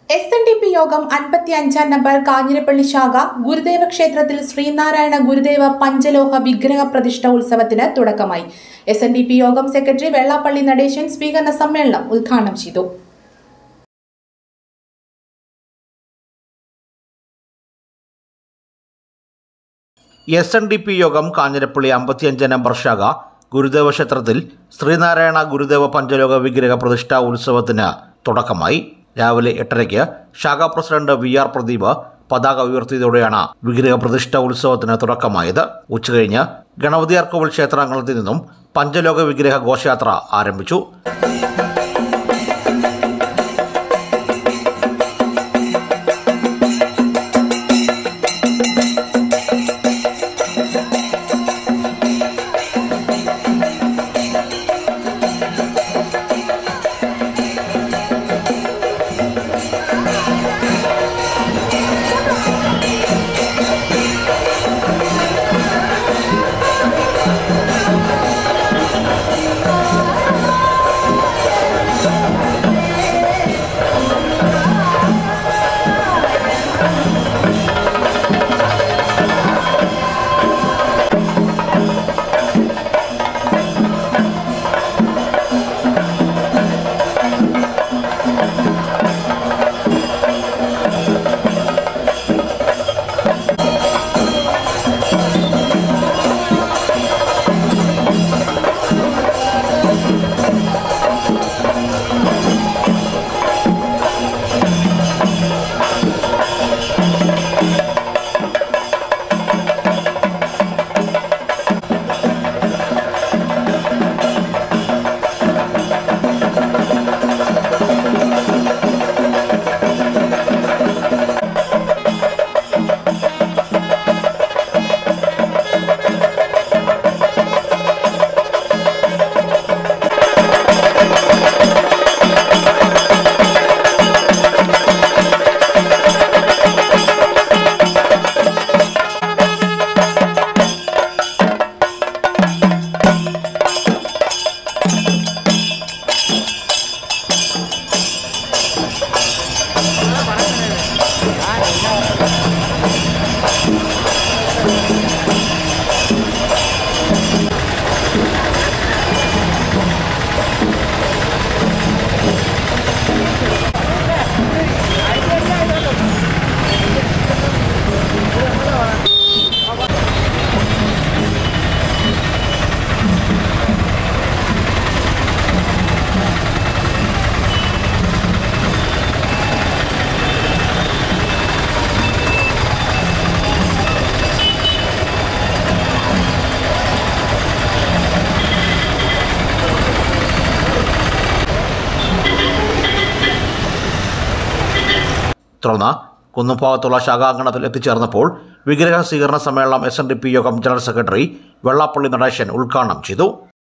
S N D P യോഗം അൻപത്തി അഞ്ചാം നമ്പർ കാഞ്ഞിരപ്പള്ളി ശാഖ ഗുരുദേവ ക്ഷേത്രത്തിൽ ശ്രീനാരായണ ഗുരുദേവ പഞ്ചലോഹ വിഗ്രഹ പ്രതിഷ്ഠ ഉത്സവത്തിന് തുടക്കമായി എസ് എൻ ഡി പി യോഗം സെക്രട്ടറി വെള്ളാപ്പള്ളി നടേശൻ സ്വീകരണ സമ്മേളനം ഉദ്ഘാടനം ചെയ്തു എസ് എൻ ഡി പി യോഗം കാഞ്ഞിരപ്പള്ളി അമ്പത്തിയഞ്ച് നമ്പർ ശാഖ ഗുരുദേവ ക്ഷേത്രത്തിൽ ശ്രീനാരായണ ഗുരുദേവ പഞ്ചലോക വിഗ്രഹ പ്രതിഷ്ഠാ ഉത്സവത്തിന് തുടക്കമായി രാവിലെ എട്ടരയ്ക്ക് ശാഖാ പ്രസിഡന്റ് വി ആർ പ്രദീപ് പതാക ഉയർത്തിയതോടെയാണ് വിഗ്രഹ പ്രതിഷ്ഠാ ഉത്സവത്തിന് തുടക്കമായത് ഉച്ചകഴിഞ്ഞ് ഗണപതിയാർക്കോവിൽ ക്ഷേത്രാങ്കണത്തിൽ നിന്നും പഞ്ചലോക വിഗ്രഹ ഘോഷയാത്ര ആരംഭിച്ചു തുടർന്ന് കുന്നുംഭാഗത്തുള്ള ശാഖാങ്കണത്തിൽ എത്തിച്ചേർന്നപ്പോൾ വിഗ്രഹ സ്വീകരണ സമ്മേളനം എസ് എൻ ഡി പി യോഗം ജനറൽ സെക്രട്ടറി വെള്ളാപ്പള്ളി നടേശൻ ഉദ്ഘാടനം ചെയ്തു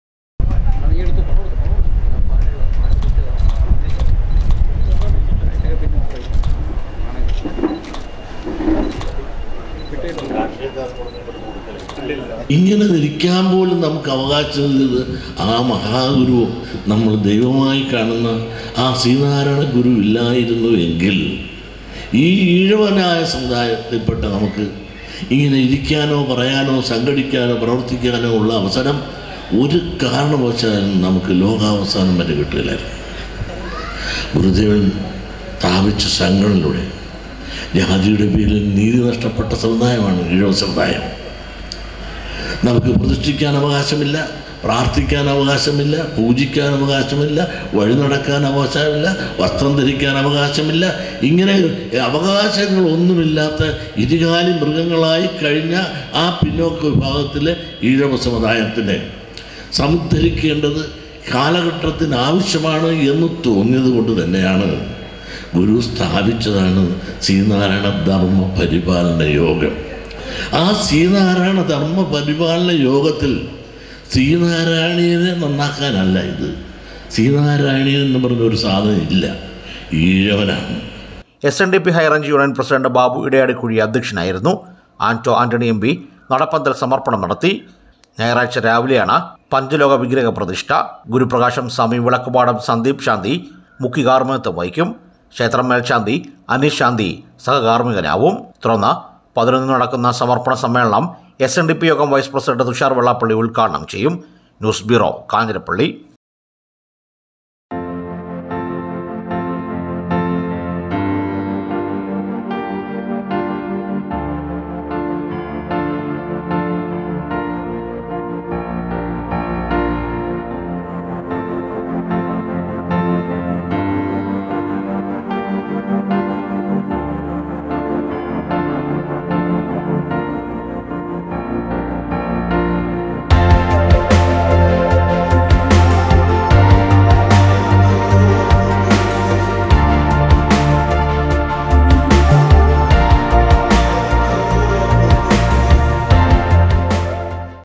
ഇങ്ങനെ ധരിക്കാൻ പോലും നമുക്ക് അവകാശമില്ലത് ആ മഹാഗുരു നമ്മൾ ദൈവമായി കാണുന്ന ആ ശ്രീനാരായണ ഗുരു ഇല്ലായിരുന്നു എങ്കിൽ ഈ ഈഴവനായ സമുദായത്തിൽപ്പെട്ട നമുക്ക് ഇങ്ങനെ ഇരിക്കാനോ പറയാനോ സംഘടിക്കാനോ പ്രവർത്തിക്കാനോ ഉള്ള അവസരം ഒരു കാരണവശാലും നമുക്ക് ലോകാവസാനം വരെ കിട്ടില്ലായിരുന്നു ഗുരുദേവൻ സ്ഥാപിച്ച സംഘടനയിലൂടെ ജാതിയുടെ പേരിൽ നീതി നഷ്ടപ്പെട്ട സമുദായമാണ് ഈഴവ സമുദായം നമുക്ക് പ്രതിഷ്ഠിക്കാൻ അവകാശമില്ല പ്രാർത്ഥിക്കാൻ അവകാശമില്ല പൂജിക്കാൻ അവകാശമില്ല വഴി നടക്കാൻ അവകാശമില്ല വസ്ത്രം ധരിക്കാൻ അവകാശമില്ല ഇങ്ങനെ അവകാശങ്ങളൊന്നുമില്ലാത്ത ഇരുകാലി മൃഗങ്ങളായി കഴിഞ്ഞ ആ പിന്നോക്ക വിഭാഗത്തിലെ ഈഴവ സമുദായത്തിനെ സമുദ്ധരിക്കേണ്ടത് കാലഘട്ടത്തിന് ആവശ്യമാണ് എന്ന് തോന്നിയത് കൊണ്ട് തന്നെയാണ് ഗുരു സ്ഥാപിച്ചതാണ് ശ്രീനാരായണ ധർമ്മ പരിപാലന യോഗം ആ ശ്രീനാരായണ ധർമ്മ പരിപാലന യോഗത്തിൽ ശ്രീനാരായണീയനെ നന്നാക്കാനല്ല ഇത് ശ്രീനാരായണീയൻ എന്ന് പറഞ്ഞ ഒരു സാധനം ഇല്ല ഈഴവനാണ് S N D P high range union president Babu Idayadikuzhi അധ്യക്ഷനായിരുന്നു ആന്റോ ആന്റണി എം പി നടപ്പന്തൽ സമർപ്പണം നടത്തി ഞായറാഴ്ച രാവിലെയാണ് പഞ്ചലോക വിഗ്രഹ പ്രതിഷ്ഠ ഗുരുപ്രകാശം സ്വാമി വിളക്കുപാടം സന്ദീപ് ശാന്തി മുഖ്യ കാർമ്മികത്വം വഹിക്കും ക്ഷേത്രം മേൽശാന്തി അനീഷ് ശാന്തി സഹകാർമ്മികനാവും തുടർന്ന് പതിനൊന്നിന് നടക്കുന്ന സമർപ്പണ സമ്മേളനം എസ് എൻ ഡി പി യോഗം വൈസ് പ്രസിഡന്റ് തുഷാർ വെള്ളാപ്പള്ളി ഉദ്ഘാടനം ചെയ്യും ന്യൂസ് ബ്യൂറോ കാഞ്ഞിരപ്പള്ളി